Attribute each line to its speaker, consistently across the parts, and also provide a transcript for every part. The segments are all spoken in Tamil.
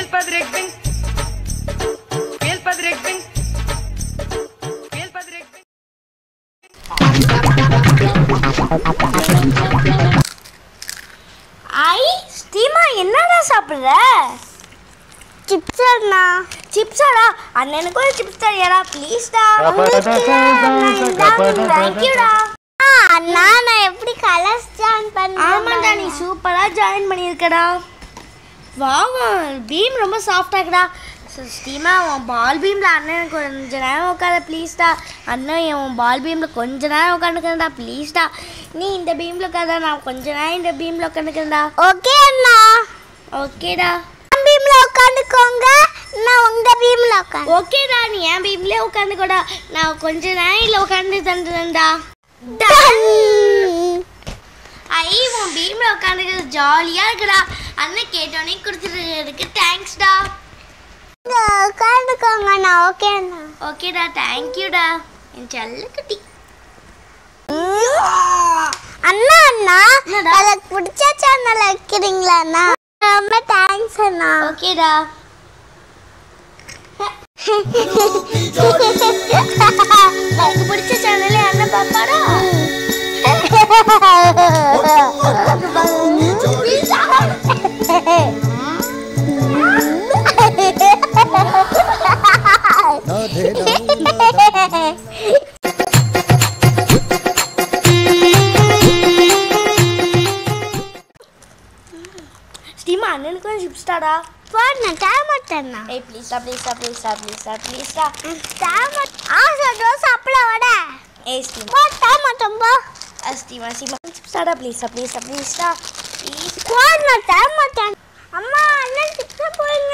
Speaker 1: Padrekbin. Real Padrekbin. Real Padrekbin.
Speaker 2: ஐ ஸ்டீமா என்னடா சாப்பிடுற
Speaker 3: சிப்ஸ் அண்ணா
Speaker 2: சிப்ஸாடா அண்ணனுக்கு ஒரு சிப்ஸ் தரியாடா ப்ளீஸ்டா தேங்க்யூடா
Speaker 3: அண்ணா நான் எப்படி கலர்ஸ் ஜாயின்
Speaker 2: ஆமாண்டா நீ
Speaker 3: பண்ணேன்
Speaker 2: சூப்பரா ஜாயின் பண்ணியிருக்கடா வாங்க பீம் ரொம்ப சாஃப்டா இருக்குடா ஸ்டீமா உன் பால் பீம்ல அண்ணன் கொஞ்ச நேரம் உட்கார ப்ளீஸ்டா அண்ணன் என் பால் பீம்ல கொஞ்ச நேரம் உட்காந்துக்கிறேன்டா ப்ளீஸ்டா நீ இந்த பீம்ல உட்காதா நான் கொஞ்ச நேரம் இந்த பீம்ல உட்காந்துக்கிறேன்டா
Speaker 3: ஓகே அண்ணா
Speaker 2: ஓகேடா
Speaker 3: என் பீம்ல உட்காந்துக்கோங்க நான் உங்க பீம்ல உட்காந்து
Speaker 2: ஓகேடா நீ என் பீம்லேயே உட்காந்துக்கோடா நான் கொஞ்ச நேரம் இல்லை உட்காந்து தந்துடுறேன்டா ஐ உன் பீம்ல உட்காந்துக்கிறது ஜாலியா இருக்குடா அண்ணன் கேட்டோன்னே கொடுத்துருக்கு தேங்க்ஸ்டா
Speaker 3: உட்காந்துக்கோங்க நான் ஓகே அண்ணா
Speaker 2: ஓகேடா தேங்க்யூடா என் செல்ல குட்டி
Speaker 3: அண்ணா அண்ணா
Speaker 2: என்னடா?
Speaker 3: எனக்கு பிடிச்ச சேனல் வைக்கிறீங்களா அண்ணா ரொம்ப தேங்க்ஸ் அண்ணா
Speaker 2: ஓகேடா உனக்கு பிடிச்ச சேனலே அண்ணன் பாப்பாடா ஸ்டீமா அண்ணனுக்கு ஒரு சிப்ஸ்டாடா
Speaker 3: போன டேமட்டண்ணா
Speaker 2: ஏய் ப்ளீஸ்டா ப்ளீஸ்டா ப்ளீஸ்டா ப்ளீஸ்டா ப்ளீஸ்டா
Speaker 3: டேமட் ஆசை தோசை அப்பளம் வட
Speaker 2: ஏய் ஸ்டீமா
Speaker 3: போ டேமட்டம் போ
Speaker 2: ஸ்டீமா ஸ்டீமா சிப்ஸ்டாடா ப்ளீஸ்டா ப்ளீஸ்டா ப்ளீஸ்டா ப்ளீஸ்
Speaker 3: போன டேமட்டன் அம்மா அண்ணன் சிப்ஸ் போடுங்க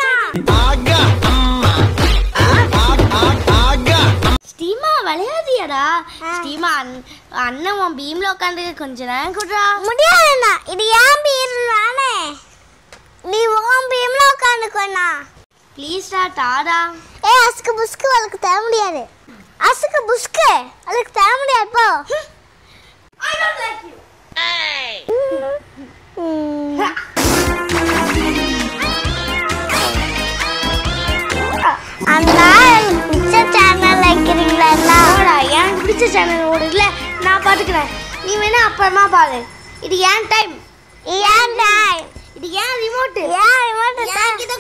Speaker 2: ஸ்டீமா விளையாதியாடா
Speaker 3: ஆ.
Speaker 2: ஸ்டீமா அண்- அண்ணன் உன் பீம்ல உட்காந்து கொஞ்ச நேரம் கூடா
Speaker 3: முடியாதுண்ணா இது ஏன் பீர் நானே நீ உன் பீம்ல உட்காந்துக்கோண்ணா
Speaker 2: ப்ளீஸ்டா தாடா
Speaker 3: ஏ அசுக்கு புஸ்கு அவளுக்கு தர முடியாது அசுக்கு புஸ்கு அவளுக்கு தர முடியாது போ ம். அண்ணா எனக்கு பிடிச்ச சேனல் வைக்கிறீங்களா அண்ணா
Speaker 2: போடா எனக்கு பிடிச்ச சேனல் ஓடுதுல நான் பாத்துக்கிறேன் நீ வேணா அப்புறமா பாரு இது ஏன் டைம்
Speaker 3: ஏன் டாய்
Speaker 2: இது ஏன் ரிமோட்
Speaker 3: ஏன் இவன்
Speaker 2: என்கிட்ட